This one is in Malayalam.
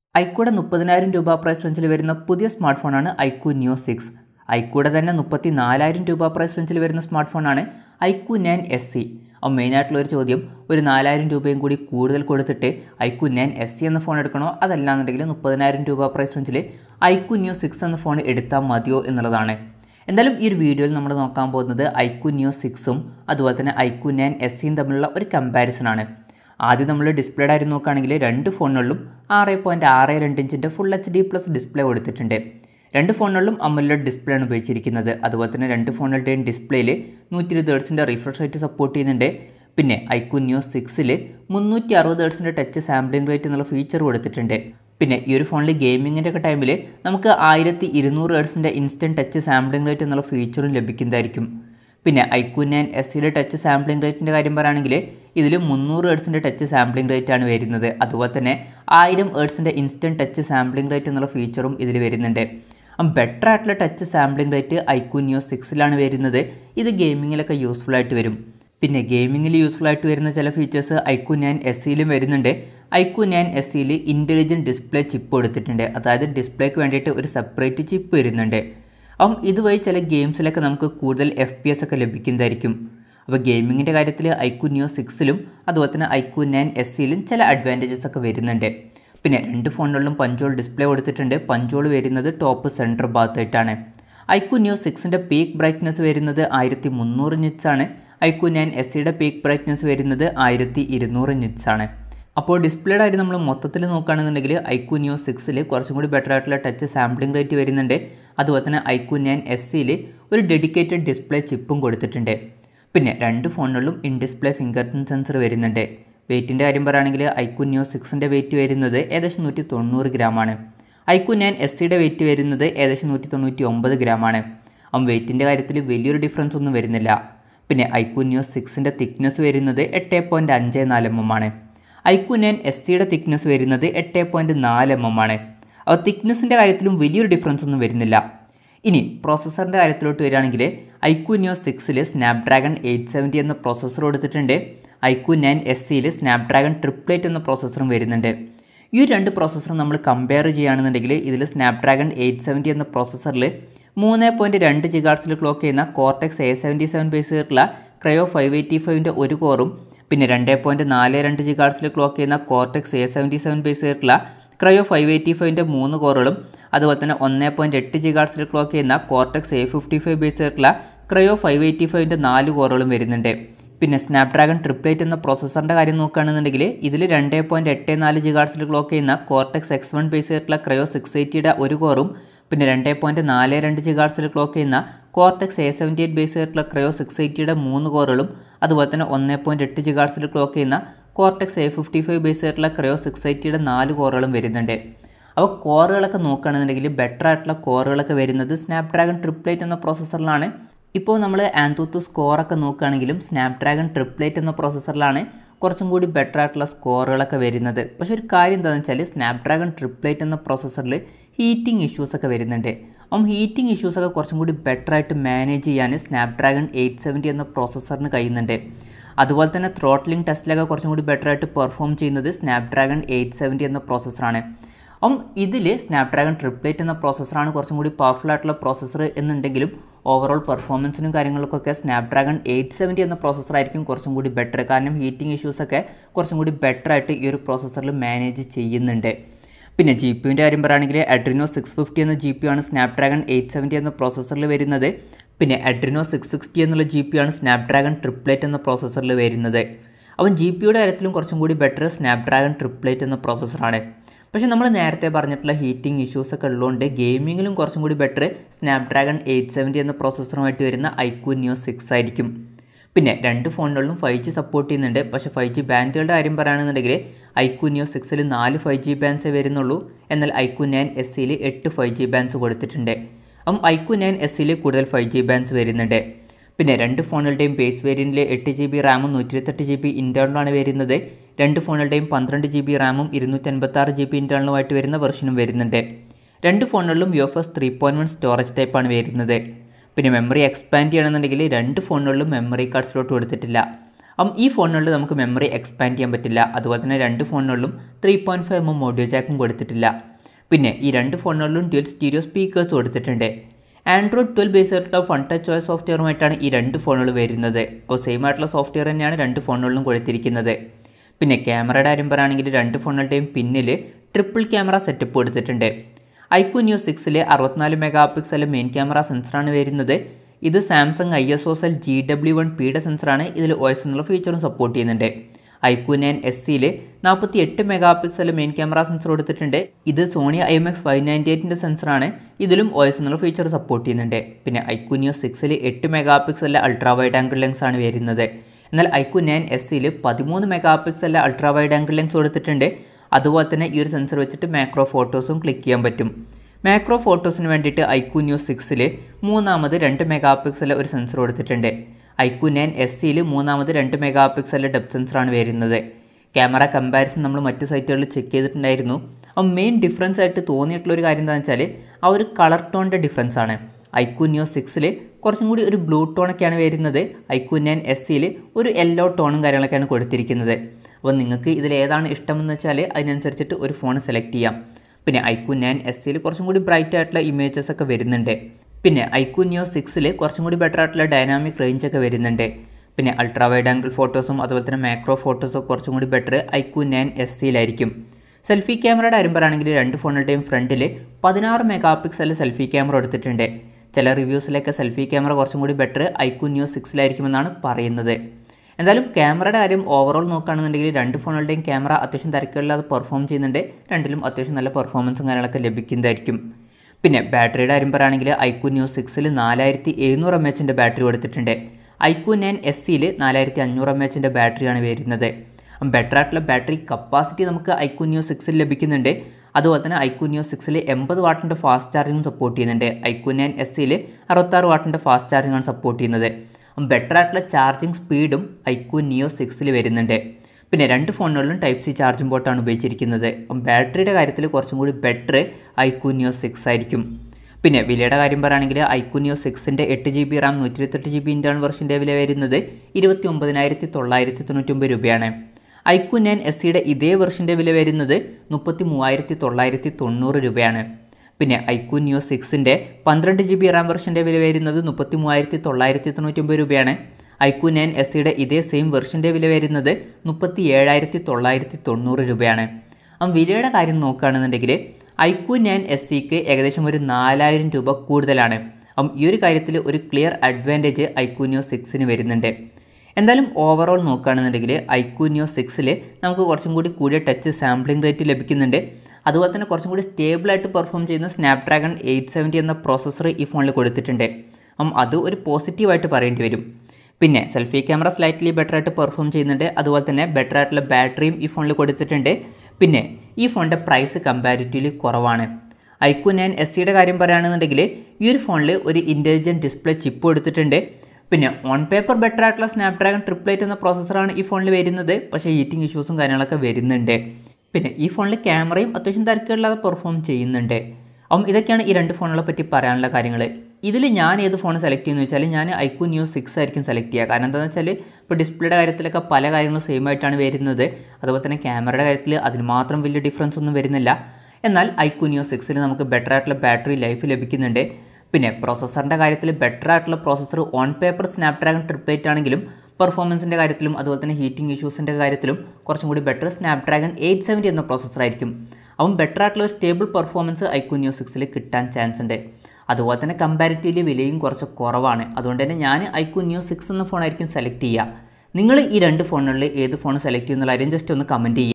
ഐക്കൂടെ മുപ്പതിനായിരം രൂപ പ്രൈസ് റേഞ്ചിൽ വരുന്ന പുതിയ സ്മാർട്ട് ഫോണാണ് ഐക്യു ന്യൂ സിക്സ് ഐക്കൂടെ തന്നെ മുപ്പത്തി നാലായിരം രൂപ പ്രൈസ് റേഞ്ചിൽ വരുന്ന സ്മാർട്ട് ഫോണാണ് ഐക്യു നയൻ എസ് സി അപ്പോൾ മെയിനായിട്ടുള്ള ഒരു ചോദ്യം ഒരു നാലായിരം രൂപയും കൂടി കൂടുതൽ കൊടുത്തിട്ട് ഐക്യു നയൻ എസ് സി എന്ന ഫോൺ എടുക്കണോ അതല്ലാന്നുണ്ടെങ്കിൽ മുപ്പതിനായിരം രൂപ പ്രൈസ് റേഞ്ചിൽ ഐക്യു ന്യൂ സിക്സ് എന്ന ഫോൺ എടുത്താൽ മതിയോ എന്നുള്ളതാണ് എന്തായാലും ഈ ഒരു വീഡിയോയിൽ നമ്മൾ നോക്കാൻ പോകുന്നത് ഐക്യു ന്യൂ സിക്സും അതുപോലെ തന്നെ ഐക്യു നയൻ എസ് സിയും തമ്മിലുള്ള ഒരു കമ്പാരിസൺ ആണ് ആദ്യം നമ്മൾ ഡിസ്പ്ലേഡ് ആയിട്ട് നോക്കുകയാണെങ്കിൽ രണ്ട് ഫോണുകളിലും ആറ് പോയിൻറ്റ് ആറ് രണ്ട് ഇഞ്ചിൻ്റെ full H D plus display കൊടുത്തിട്ടുണ്ട് രണ്ട് ഫോണുകളിലും അമലോഡ് ഡിസ്പ്ലേ ആണ് ഉപയോഗിച്ചിരിക്കുന്നത് അതുപോലെ തന്നെ രണ്ട് ഫോണുകളുടെയും ഡിസ്പ്ലേയിൽ നൂറ്റി ഇരുപത് ഹേർട്സിൻ്റെ റിഫ്രഷ് റേറ്റ് സപ്പോർട്ട് ചെയ്യുന്നുണ്ട് പിന്നെ ഐക്യു ന്യൂ സിക്സിൽ മുന്നൂറ്റി അറുപത് ഹേർട്സിൻ്റെ ടച്ച് സാമ്പിളിംഗ് റേറ്റ് എന്നുള്ള ഫീച്ചർ കൊടുത്തിട്ടുണ്ട് പിന്നെ ഈ ഒരു ഫോണിൽ ഗെയിമിങ്ങിൻ്റെ ഒക്കെ ടൈമിൽ നമുക്ക് ആയിരത്തി ഇരുന്നൂറ് ഹേർട്സിൻ്റെ ഇൻസ്റ്റൻറ്റ് ടച്ച് സാമ്പിളിംഗ് റേറ്റ് എന്നുള്ള ഫീച്ചറും ലഭിക്കുന്നതായിരിക്കും പിന്നെ ഐക്യു നയൻ എസ് സിയുടെ ടച്ച് സാമ്പിളിംഗ് റേറ്റിൻ്റെ കാര്യം പറയുകയാണെങ്കിൽ ഇതിൽ മുന്നൂറ് ഹേർട്സിൻ്റെ ടച്ച് സാമ്പിളിംഗ് റേറ്റ് ആണ് വരുന്നത് അതുപോലെ തന്നെ ആയിരം ഹേർട്സിൻ്റെ ഇൻസ്റ്റൻറ്റ് ടച്ച് സാമ്പിളിംഗ് റേറ്റ് എന്നുള്ള ഫീച്ചറും ഇതിൽ വരുന്നുണ്ട് ബെറ്റർ ആയിട്ടുള്ള touch sampling rate iQOO Neo സിക്സിലാണ് വരുന്നത് ഇത് ഗെയിമിങ്ങിലൊക്കെ യൂസ്ഫുൾ ആയിട്ട് വരും പിന്നെ ഗെയിമിങ്ങിൽ യൂസ്ഫുൾ ആയിട്ട് വരുന്ന ചില ഫീച്ചേഴ്സ് ഐക്യു നയൻ എസ് സിയിലും വരുന്നുണ്ട് ഐക്യു നയൻ എസ് സിയിൽ ഇൻ്റലിജൻറ്റ് ഡിസ്പ്ലേ ചിപ്പ് കൊടുത്തിട്ടുണ്ട് അതായത് ഡിസ്പ്ലേക്ക് വേണ്ടിയിട്ട് ഒരു സെപ്പറേറ്റ് ചിപ്പ് വരുന്നുണ്ട് അപ്പം ഇതുവഴി ചില ഗെയിംസിലൊക്കെ നമുക്ക് കൂടുതൽ എഫ് പി എസ് ഒക്കെ ലഭിക്കുന്നതായിരിക്കും അപ്പോൾ ഗെയിമിങ്ങിൻ്റെ കാര്യത്തിൽ ഐക്യു ന്യൂ സിക്സിലും അതുപോലെ തന്നെ ഐക്യു നയൻ എസ് സിയിലും ചില അഡ്വാൻറ്റേജസ് ഒക്കെ വരുന്നുണ്ട് പിന്നെ രണ്ട് ഫോണുകളിലും പഞ്ചോൾ ഡിസ്പ്ലേ കൊടുത്തിട്ടുണ്ട് പഞ്ചോൾ വരുന്നത് ടോപ്പ് സെൻറ്റർ ഭാഗത്തായിട്ടാണ് ഐക്യു ന്യൂ സിക്സിൻ്റെ പീക്ക് ബ്രൈറ്റ്നസ് വരുന്നത് ആയിരത്തി മുന്നൂറ് നിറ്റ്സ് ആണ് ഐക്യു നയൻ എസ് സിയുടെ പീക്ക് ബ്രൈറ്റ്നസ് വരുന്നത് ആയിരത്തി ഇരുന്നൂറ് നിറ്റ്സ് ആണ് അപ്പോൾ ഡിസ്പ്ലേയുടെ ആയിട്ട് നമ്മൾ മൊത്തത്തിൽ നോക്കുകയാണെന്നുണ്ടെങ്കിൽ ഐക്യു ന്യൂ സിക്സിൽ കുറച്ചും കൂടി ബെറ്റർ ആയിട്ടുള്ള ടച്ച് സാമ്പിളിംഗ് റേറ്റ് വരുന്നുണ്ട് അതുപോലെ തന്നെ ഐക്യു നയൻ എസ് സിയിൽ ഒരു ഡെഡിക്കേറ്റഡ് ഡിസ്പ്ലേ ചിപ്പും കൊടുത്തിട്ടുണ്ട് പിന്നെ രണ്ട് ഫോണുകളിലും in display fingerprint sensor വരുന്നുണ്ട് വെയിറ്റിൻ്റെ കാര്യം പറയുകയാണെങ്കിൽ ഐക്യു ന്യൂ സിക്സിൻ്റെ വെയിറ്റ് വരുന്നത് ഏകദേശം നൂറ്റി തൊണ്ണൂറ് ഗ്രാമാണ് ഐക്യു നയൻ എസ് സിയുടെ വെയിറ്റ് വരുന്നത് ഏകദേശം നൂറ്റി തൊണ്ണൂറ്റി ഒമ്പത് ഗ്രാമാണ് അപ്പം വെയിറ്റിൻ്റെ കാര്യത്തിൽ വലിയൊരു ഡിഫറൻസ് ഒന്നും വരുന്നില്ല പിന്നെ ഐക്യു ന്യൂ സിക്സിൻ്റെ തിക്നെസ് വരുന്നത് എട്ട് പോയിൻറ്റ് അഞ്ച് നാല് എം എം ആണ് ഐക്യു നയൻ എസ് സിയുടെ തിക്നെസ് വരുന്നത് എട്ട് പോയിൻറ്റ് നാല് എം എം ആണ് അപ്പോൾ തിക്നെസ്സിൻ്റെ കാര്യത്തിലും വലിയൊരു ഡിഫറൻസ് ഒന്നും വരുന്നില്ല ഇനി പ്രോസസ്സറിൻ്റെ കാര്യത്തിലോട്ട് വരികയാണെങ്കിൽ ഐക്യു ന്യൂ സിക്സിൽ സ്നാപ്ഡ്രാഗൺ എയ്റ്റ് സെവൻറ്റി എന്ന പ്രോസസ്സർ കൊടുത്തിട്ടുണ്ട് ഐക്യു നയൻ എസ് സിയിൽ സ്നാപ്ഡ്രാഗൺ ട്രിപ്ലേറ്റ് എന്ന പ്രോസസ്സറും വരുന്നുണ്ട് ഈ രണ്ട് പ്രോസസ്സറും നമ്മൾ കമ്പയർ ചെയ്യുകയാണെന്നുണ്ടെങ്കിൽ ഇതിൽ സ്നാപ്ഡ്രാഗൺ എയ്റ്റ് സെവൻറ്റി എന്ന പ്രോസസ്സറിൽ മൂന്ന് പോയിൻറ്റ് രണ്ട് ജിഗാർട്സിൽ ക്ലോക്ക് ചെയ്യുന്ന Cortex A seventy seven base ചെയ്തിട്ടുള്ള ക്രയോ ഫൈവ് എയ്റ്റി ഫൈവിൻ്റെ ഒരു കോറും പിന്നെ രണ്ട് പോയിൻറ്റ് നാല് രണ്ട് ജിഗാർട്സിൽ ക്ലോക്ക് ചെയ്യുന്ന Cortex A seventy seven base ചെയ്തിട്ടുള്ള ക്രയോ ഫൈവ് എയ്റ്റി ഫൈവിൻ്റെ മൂന്ന് കോറുകളും അതുപോലെ തന്നെ ഒന്ന് പോയിൻറ്റ് എട്ട് ജിഗാർട്സിൽ ക്ലോക്ക് ചെയ്യുന്ന Cortex A fifty five base ചെയ്തിട്ടുള്ള ക്രയോ ഫൈവ് എയ്റ്റി ഫൈവിൻ്റെ നാല് കോറുകളും വരുന്നുണ്ട് പിന്നെ സ്നാപ്ഡ്രാഗൺ ട്രിപ്ലേറ്റ് എന്ന പ്രോസസ്സറിൻ്റെ കാര്യം നോക്കുകയാണെന്നുണ്ടെങ്കിൽ ഇതിൽ രണ്ട് പോയിൻറ്റ് എട്ട് നാല് ജിഗാർട്സിൽ ക്ലോക്ക് ചെയ്യുന്ന കോർട്ടെക്സ് എക്സ് വൺ ബേസ് ചെയ്തിട്ടുള്ള ക്രയോ സിക്സ് എയ്റ്റിയുടെ ഒരു കോറും പിന്നെ രണ്ട് പോയിൻറ്റ് നാല് രണ്ട് ജിഗാർട്സിൽ ക്ലോക്ക് ചെയ്യുന്ന Cortex A seventy eight base ചെയ്തിട്ടുള്ള ക്രയോ സിക്സ് എയ്റ്റിയുടെ മൂന്ന് കോറുകളും അതുപോലെ തന്നെ ഒന്ന് പോയിൻറ്റ് എട്ട് ജിഗാർട്സിൽ ക്ലോക്ക് ചെയ്യുന്ന Cortex A fifty five base ചെയ്തിട്ടുള്ള ക്രയോ സിക്സ് എയ്റ്റിയുടെ നാല് കോറുകളും വരുന്നുണ്ട് അപ്പോൾ കോറുകളൊക്കെ നോക്കുകയാണെന്നുണ്ടെങ്കിൽ ബെറ്റർ ആയിട്ടുള്ള കോറുകളൊക്കെ വരുന്നത് സ്നാപ്ഡ്രാഗൺ ട്രിപ്ലേറ്റ് എന്ന പ്രോസസ്സറിലാണ് ഇപ്പോൾ നമ്മൾ ആൻതൂത്ത് സ്കോറൊക്കെ നോക്കുകയാണെങ്കിലും സ്നാപ്ഡ്രാഗൺ ട്രിപ്ലേറ്റ് എന്ന പ്രോസസ്സറിലാണ് കുറച്ചും കൂടി ബെറ്റർ ആയിട്ടുള്ള സ്കോറുകളൊക്കെ വരുന്നത് പക്ഷേ ഒരു കാര്യം എന്താണെന്ന് വെച്ചാൽ സ്നാപ്ഡ്രാഗൺ ട്രിപ്ലേറ്റ് എന്ന പ്രോസസ്സറിൽ ഹീറ്റിംഗ് ഇഷ്യൂസ് ഒക്കെ വരുന്നുണ്ട് അപ്പം ഹീറ്റിംഗ് ഇഷ്യൂസ് ഒക്കെ കുറച്ചും കൂടി ബെറ്റർ ആയിട്ട് മാനേജ് ചെയ്യാൻ സ്നാപ്ഡ്രാഗൺ എയ്റ്റ് സെവൻറ്റി എന്ന പ്രോസസ്സറിന് കഴിയുന്നുണ്ട് അതുപോലെ തന്നെ ത്രോട്ട്ലിംഗ് ടെസ്റ്റിലൊക്കെ കുറച്ചും കൂടി ബെറ്റർ ആയിട്ട് പെർഫോം ചെയ്യുന്നത് സ്നാപ്ഡ്രാഗൺ എയ്റ്റ് സെവൻറ്റി എന്ന പ്രോസസ്സറാണ് അപ്പം ഇതിൽ സ്നാപ്ഡ്രാഗൺ ട്രിപ്ലേറ്റ് എന്ന പ്രോസസ്സറാണ് കുറച്ചും കൂടി പവർഫുൾ ആയിട്ടുള്ള പ്രോസസ്സർ എന്നുണ്ടെങ്കിലും ഓവറോൾ പെർഫോമൻസിനും കാര്യങ്ങൾക്കൊക്കെ സ്നാപ്ഡ്രാഗൺ എയ്റ്റ് സെവൻറ്റി എന്ന പ്രോസസ്സറായിരിക്കും കുറച്ചും കൂടി ബെറ്റർ കാരണം ഹീറ്റിംഗ് ഇഷ്യൂസൊക്കെ കുറച്ചും കൂടി ബെറ്റർ ആയിട്ട് ഈ ഒരു പ്രോസസ്സറിൽ മാനേജ് ചെയ്യുന്നുണ്ട് പിന്നെ ജി പി യുവിൻ്റെ കാര്യം പറയുകയാണെങ്കിൽ അഡ്രിനോ സിക്സ് ഫിഫ്റ്റി എന്ന ജി പി ആണ് സ്നാപ്ഡ്രാഗൺ എയ്റ്റ് സെവൻറ്റി എന്ന പ്രോസസ്സറിൽ വരുന്നത് പിന്നെ അഡ്രിനോ സിക്സ് സിക്സ്റ്റി എന്നുള്ള ജി പി ആണ് സ്നാപ്ഡ്രാഗൺ ട്രിപ്ലേറ്റ് എന്ന പ്രോസസ്സറിൽ വരുന്നത് അപ്പം ജി പി യുടെ കാര്യത്തിലും കുറച്ചും കൂടി ബെറ്റർ സ്നാപ്ഡ്രാഗൺ ട്രിപ്ലേറ്റ് എന്ന പ്രോസസ്സറാണ് പക്ഷേ നമ്മൾ നേരത്തെ പറഞ്ഞിട്ടുള്ള ഹീറ്റിംഗ് ഇഷ്യൂസ് ഒക്കെ ഉള്ളതുകൊണ്ട് ഗെയിമിങ്ങിലും കുറച്ചും കൂടി ബെറ്റർ സ്നാപ്ഡ്രാഗൺ എയ്റ്റ് സെവൻറ്റി എന്ന പ്രോസസ്സറുമായിട്ട് വരുന്ന ഐക്യു ന്യൂ സിക്സ് ആയിരിക്കും പിന്നെ രണ്ട് ഫോണുകളിലും ഫൈവ് ജി സപ്പോർട്ട് ചെയ്യുന്നുണ്ട് പക്ഷേ ഫൈവ് ജി ബാൻഡുകളുടെ കാര്യം പറയുകയാണെന്നുണ്ടെങ്കിൽ ഐക്യു ന്യൂ സിക്സിൽ നാല് ഫൈവ് ജി ബാൻഡ്സേ വരുന്നുള്ളൂ എന്നാൽ ഐക്യു നയൻ എസ് സിയിൽ എട്ട് ഫൈവ് ജി ബാൻഡ്സ് കൊടുത്തിട്ടുണ്ട് അപ്പം ഐക്യു നയൻ എസ് സിയിൽ കൂടുതൽ ഫൈവ് ജി ബാൻഡ്സ് വരുന്നുണ്ട് പിന്നെ രണ്ട് ഫോണുകളുടെയും ബേസ് വേരിയൻറ്റിൽ എട്ട് ജി ബി റാമും നൂറ്റി ഇരുപത്തെട്ട് ജി ബി ഇൻറ്റേർണലാണ് വരുന്നത് രണ്ട് ഫോണുകളുടെയും പന്ത്രണ്ട് ജി ബി റാമും ഇരുന്നൂറ്റി അൻപത്താറ് ജി ബി ഇൻറ്റേർണലുമായിട്ട് വരുന്ന വെർഷനും വരുന്നുണ്ട് രണ്ട് ഫോണുകളിലും U F S three point one storage ടൈപ്പാണ് വരുന്നത് പിന്നെ മെമ്മറി എക്സ്പാൻഡ് ചെയ്യണമെന്നുണ്ടെങ്കിൽ രണ്ട് ഫോണുകളിലും മെമ്മറി കാർഡ് സ്ലോട്ട് കൊടുത്തിട്ടില്ല അപ്പം ഈ ഫോണുകളിൽ നമുക്ക് മെമ്മറി എക്സ്പാൻഡ് ചെയ്യാൻ പറ്റില്ല അതുപോലെ തന്നെ രണ്ട് ഫോണുകളിലും three point five M audio ജാക്കും കൊടുത്തിട്ടില്ല പിന്നെ ഈ രണ്ട് ഫോണുകളിലും ഡ്യുവൽ സ്റ്റീരിയോ സ്പീക്കേഴ്സ് കൊടുത്തിട്ടുണ്ട് ആൻഡ്രോയിഡ് ട്വൽവ് ബേസ് ആയിട്ടുള്ള ഫൺ ടച്ച് ചോയ്സ് സോഫ്റ്റ്വെയറുമായിട്ടാണ് ഈ രണ്ട് ഫോണുകൾ വരുന്നത് അപ്പോൾ സെയിം ആയിട്ടുള്ള സോഫ്റ്റ്വെയർ തന്നെയാണ് രണ്ട് ഫോണുകളിലും കൊടുത്തിരിക്കുന്നത് പിന്നെ ക്യാമറയുടെ കാര്യം പറയുകയാണെങ്കിൽ രണ്ട് ഫോണുകളുടെയും പിന്നിൽ ട്രിപ്പിൾ ക്യാമറ സെറ്റപ്പ് കൊടുത്തിട്ടുണ്ട് ഐക്യു ന്യൂസ് സിക്സിൽ അറുപത്തിനാല് മെഗാ പിക്സൽ മെയിൻ ക്യാമറ സെൻസറാണ് വരുന്നത് ഇത് Samsung ISOCELL G W one പിയുടെ സെൻസറാണ് ഇതിൽ ഒ എസ് എന്നുള്ള ഫീച്ചറും സപ്പോർട്ട് ചെയ്യുന്നുണ്ട് ഐക്യു നയൻ എസ് സിയിൽ നാൽപ്പത്തി എട്ട് megapixel main camera sensor കൊടുത്തിട്ടുണ്ട് ഇത് Sony I M X five ninety എയ്റ്റിൻ്റെ സെൻസറാണ് ഇതിലും ഒ എസ് എന്നുള്ള ഫീച്ചർ സപ്പോർട്ട് ചെയ്യുന്നുണ്ട് പിന്നെ ഐക്യു ന്യൂസ് സിക്സിൽ എട്ട് മെഗാ പിക്സലിലെ അൾട്രാ വൈഡ് ആംഗിൾ ലെൻസ് ആണ് വരുന്നത് എന്നാൽ ഐക്യു നയൻ എസ് സിയിൽ പതിമൂന്ന് മെഗാ പിക്സലിലെ അൾട്രാ വൈഡ് ആംഗിൾ ലെൻസ് കൊടുത്തിട്ടുണ്ട് അതുപോലെ തന്നെ ഈ ഒരു സെൻസർ വെച്ചിട്ട് മാക്രോ ഫോട്ടോസും ക്ലിക്ക് ചെയ്യാൻ പറ്റും മാക്രോ ഫോട്ടോസിന് വേണ്ടിയിട്ട് ഐക്യു ന്യൂസ് സിക്സിൽ മൂന്നാമത് രണ്ട് മെഗാ പിക്സലിലെ ഒരു സെൻസർ കൊടുത്തിട്ടുണ്ട് ഐക്യു നയൻ എസ് സിയിൽ മൂന്നാമത് രണ്ട് മെഗാ പിക്സലിലെ ഡെപ്ത് സെൻസറാണ് വരുന്നത് ക്യാമറ കമ്പാരിസൺ നമ്മൾ മറ്റ് സൈറ്റുകളിൽ ചെക്ക് ചെയ്തിട്ടുണ്ടായിരുന്നു അപ്പോൾ മെയിൻ ഡിഫറൻസ് ആയിട്ട് തോന്നിയിട്ടുള്ള ഒരു കാര്യം എന്താണെന്ന് വെച്ചാൽ ആ ഒരു കളർ ടോണിൻ്റെ ഡിഫറൻസ് ആണ് ഐക്യു ന്യൂസ് സിക്സിൽ കുറച്ചും കൂടി ഒരു ബ്ലൂ ടോണൊക്കെയാണ് വരുന്നത് ഐക്യു നയൻ എസ് സിയിൽ ഒരു യെല്ലോ ടോണും കാര്യങ്ങളൊക്കെയാണ് കൊടുത്തിരിക്കുന്നത് അപ്പോൾ നിങ്ങൾക്ക് ഇതിൽ ഏതാണ് ഇഷ്ടമെന്ന് വെച്ചാൽ അതിനനുസരിച്ചിട്ട് ഒരു ഫോൺ സെലക്ട് ചെയ്യാം പിന്നെ ഐക്യു നയൻ എസ് സിയിൽ കുറച്ചും കൂടി ബ്രൈറ്റ് ആയിട്ടുള്ള ഇമേജസ് ഒക്കെ വരുന്നുണ്ട് പിന്നെ ഐക്യു ന്യൂ സിക്സിൽ കുറച്ചും കൂടി ബെറ്റർ ആയിട്ടുള്ള ഡൈനാമിക് റേഞ്ച് ഒക്കെ വരുന്നുണ്ട് പിന്നെ അൾട്രാ വൈഡ് ആംഗിൾ ഫോട്ടോസും അതുപോലെ തന്നെ മാക്രോ ഫോട്ടോസും കുറച്ചും കൂടി ബെറ്റർ ഐക്യു നയൻ എസ് സിയിലായിരിക്കും സെൽഫി ക്യാമറയുടെ കാര്യം പറയുകയാണെങ്കിൽ രണ്ട് ഫോണുകളുടെയും ഫ്രണ്ടിൽ പതിനാറ് മെഗാ പിക്സൽ സെൽഫി ക്യാമറ എടുത്തിട്ടുണ്ട് ചില റിവ്യൂസിലൊക്കെ സെൽഫി ക്യാമറ കുറച്ചും കൂടി ബെറ്റർ ഐക്യു ന്യൂ സിക്സിലായിരിക്കുമെന്നാണ് പറയുന്നത് എന്തായാലും ക്യാമറയുടെ കാര്യം ഓവറോൾ നോക്കുകയാണെന്നുണ്ടെങ്കിൽ രണ്ട് ഫോണുകളുടെയും ക്യാമറ അത്യാവശ്യം തിരക്കുകളില്ലാതെ പെർഫോം ചെയ്യുന്നുണ്ട് രണ്ടിലും അത്യാവശ്യം നല്ല പെർഫോമൻസും കാര്യങ്ങളൊക്കെ ലഭിക്കുന്നതായിരിക്കും പിന്നെ ബാറ്ററിയുടെ കാര്യം പറയുകയാണെങ്കിൽ ഐക്യു ന്യൂ സിക്സിൽ നാലായിരത്തി എഴുന്നൂറ് എം എച്ചിൻ്റെ ബാറ്ററി കൊടുത്തിട്ടുണ്ട് ഐക്യു നയൻ എസ് സിയിൽ നാലായിരത്തി അഞ്ഞൂറ് എം എച്ചിൻ്റെ ബാറ്ററിയാണ് വരുന്നത് ബെറ്റർ ആയിട്ടുള്ള ബാറ്ററി കപ്പാസിറ്റി നമുക്ക് ഐക്യു ന്യൂ സിക്സിൽ ലഭിക്കുന്നുണ്ട് അതുപോലെ തന്നെ ഐക്യു ന്യൂ സിക്സിൽ എൺപത് വാട്ടിൻ്റെ ഫാസ്റ്റ് ചാർജിങ്ങും സപ്പോർട്ട് ചെയ്യുന്നുണ്ട് ഐക്യു നയൻ എസ് സിയിൽ അറുപത്താറ് വാട്ടിൻ്റെ ഫാസ്റ്റ് ചാർജിങ്ങാണ് സപ്പോർട്ട് ചെയ്യുന്നത് ബെറ്റർ ആയിട്ടുള്ള ചാർജിങ് സ്പീഡും ഐക്യു നിയോ സിക്സിൽ വരുന്നുണ്ട് പിന്നെ രണ്ട് ഫോണുകളിലും ടൈപ്പ് സി ചാർജിംഗ് പോർട്ടാണ് ഉപയോഗിച്ചിരിക്കുന്നത് ബാറ്ററിയുടെ കാര്യത്തിൽ കുറച്ചും കൂടി ബെറ്റർ ഐക്യു നിയോ സിക്സ് ആയിരിക്കും പിന്നെ വിലയുടെ കാര്യം പറയുകയാണെങ്കിൽ ഐക്യു നിയോ സിക്സിൻ്റെ എട്ട് ജി ബി റാം നൂറ്റി ഇരുപത്തെട്ട് ജി ബി ഇൻറ്റേണൽ വെർഷൻ്റെ വില വരുന്നത് ഇരുപത്തി ഒമ്പതിനായിരത്തി തൊള്ളായിരത്തി തൊണ്ണൂറ്റൊമ്പത് രൂപയാണ് ഐക്യു നയൻ എസ് സിയുടെ ഇതേ വെർഷൻ്റെ വില വരുന്നത് മുപ്പത്തി മൂവായിരത്തി തൊള്ളായിരത്തി തൊണ്ണൂറ് രൂപയാണ് പിന്നെ ഐക്യു ന്യൂ സിക്സിൻ്റെ പന്ത്രണ്ട് ജി ബി റാം വെർഷൻ്റെ വില വരുന്നത് മുപ്പത്തി മൂവായിരത്തി തൊള്ളായിരത്തി തൊണ്ണൂറ്റൊമ്പത് രൂപയാണ് ഐക്യു നയൻ എസ് സിയുടെ ഇതേ സെയിം വെർഷൻ്റെ വില വരുന്നത് മുപ്പത്തി ഏഴായിരത്തി തൊള്ളായിരത്തി തൊണ്ണൂറ് രൂപയാണ് അപ്പം വിലയുടെ കാര്യം നോക്കുകയാണെന്നുണ്ടെങ്കിൽ ഐക്യു നയൻ എസ് സിക്ക് ഏകദേശം ഒരു നാലായിരം രൂപ കൂടുതലാണ് അപ്പം ഈ ഒരു കാര്യത്തിൽ ഒരു ക്ലിയർ അഡ്വാൻറ്റേജ് ഐക്യു ന്യൂ സിക്സിന് വരുന്നുണ്ട് എന്തായാലും ഓവറോൾ നോക്കുകയാണെന്നുണ്ടെങ്കിൽ ഐക്യു ന്യൂ സിക്സിൽ നമുക്ക് കുറച്ചും കൂടി കൂടിയ ടച്ച് സാമ്പിളിംഗ് റേറ്റ് ലഭിക്കുന്നുണ്ട് അതുപോലെ തന്നെ കുറച്ചും കൂടി സ്റ്റേബിളായിട്ട് പെർഫോം ചെയ്യുന്ന സ്നാപ്ഡ്രാഗൺ എയ്റ്റ് സെവൻറ്റി എന്ന പ്രോസസ്സർ ഈ ഫോണിൽ കൊടുത്തിട്ടുണ്ട് അപ്പം അത് ഒരു പോസിറ്റീവായിട്ട് പറയേണ്ടി വരും പിന്നെ സെൽഫി ക്യാമറ സ്ലൈറ്റ്ലി ബെറ്റർ ആയിട്ട് പെർഫോം ചെയ്യുന്നുണ്ട് അതുപോലെ തന്നെ ബെറ്റർ ആയിട്ടുള്ള ബാറ്ററിയും ഈ ഫോണിൽ കൊടുത്തിട്ടുണ്ട് പിന്നെ ഈ ഫോണിൻ്റെ പ്രൈസ് കമ്പാരിറ്റീവ്ലി കുറവാണ് ഐക്യു നയൻ എസ് സിയുടെ കാര്യം പറയുകയാണെന്നുണ്ടെങ്കിൽ ഈ ഒരു ഫോണിൽ ഒരു ഇൻ്റലിജൻറ്റ് ഡിസ്പ്ലേ ചിപ്പ് കൊടുത്തിട്ടുണ്ട് പിന്നെ ഓൺ പേപ്പർ ബെറ്റർ ആയിട്ടുള്ള സ്നാപ്ഡ്രാഗൺ ട്രിപ്ലേറ്റ് എന്ന പ്രോസസ്സറാണ് ഈ ഫോണിൽ വരുന്നത് പക്ഷേ ഹീറ്റിംഗ് ഇഷ്യൂസും കാര്യങ്ങളൊക്കെ വരുന്നുണ്ട് പിന്നെ ഈ ഫോണിൽ ക്യാമറയും അത്യാവശ്യം തിരക്കുകളില്ലാതെ പെർഫോം ചെയ്യുന്നുണ്ട് അപ്പം ഇതൊക്കെയാണ് ഈ രണ്ട് ഫോണുകളെ പറ്റി പറയാനുള്ള കാര്യങ്ങൾ ഇതിൽ ഞാൻ ഏത് ഫോൺ സെലക്ട് ചെയ്യുന്നു വെച്ചാൽ ഞാൻ ഐക്യു ന്യൂ സിക്സ് ആയിരിക്കും സെലക്ട് ചെയ്യുക കാരണം എന്താണെന്ന് വെച്ചാൽ ഇപ്പോൾ ഡിസ്പ്ലേയുടെ കാര്യത്തിലൊക്കെ പല കാര്യങ്ങളും സെയിം ആയിട്ടാണ് വരുന്നത് അതുപോലെ തന്നെ ക്യാമറയുടെ കാര്യത്തിൽ അതിന് മാത്രം വലിയ ഡിഫറൻസ് ഒന്നും വരുന്നില്ല എന്നാൽ ഐക്യു ന്യൂ സിക്സിൽ നമുക്ക് ബെറ്റർ ആയിട്ടുള്ള ബാറ്ററി ലൈഫ് ലഭിക്കുന്നുണ്ട് പിന്നെ പ്രോസസ്സറിൻ്റെ കാര്യത്തിൽ ബെറ്റർ ആയിട്ടുള്ള processor on paper Snapdragon triple eight ആണെങ്കിലും പെർഫോമൻസിൻ്റെ കാര്യത്തിലും അതുപോലെ തന്നെ ഹീറ്റിംഗ് ഇഷ്യൂസിൻ്റെ കാര്യത്തിലും കുറച്ചും കൂടി ബെറ്റർ സ്നാപ്ഡ്രാഗൺ എയ്റ്റ് സെവൻറ്റി എന്ന പ്രോസസ്സർ ആയിരിക്കും അപ്പം ബെറ്റർ ആയിട്ടുള്ള ഒരു സ്റ്റേബിൾ പെർഫോമൻസ് ഐക്യു ന്യൂ സിക്സിൽ കിട്ടാൻ ചാൻസ് ഉണ്ട് അതുപോലെ തന്നെ കമ്പാരിറ്റീവ്ലി വിലയും കുറച്ച് കുറവാണ് അതുകൊണ്ട് തന്നെ ഞാൻ ഐക്യു ന്യൂ സിക്സ് എന്ന ഫോണായിരിക്കും സെലക്ട് ചെയ്യുക നിങ്ങൾ ഈ രണ്ട് ഫോണുകളിൽ ഏത് ഫോൺ സെലക്ട് ചെയ്യുന്നുള്ള കാര്യം ജസ്റ്റ് ഒന്ന് കമൻറ്റ് ചെയ്യുക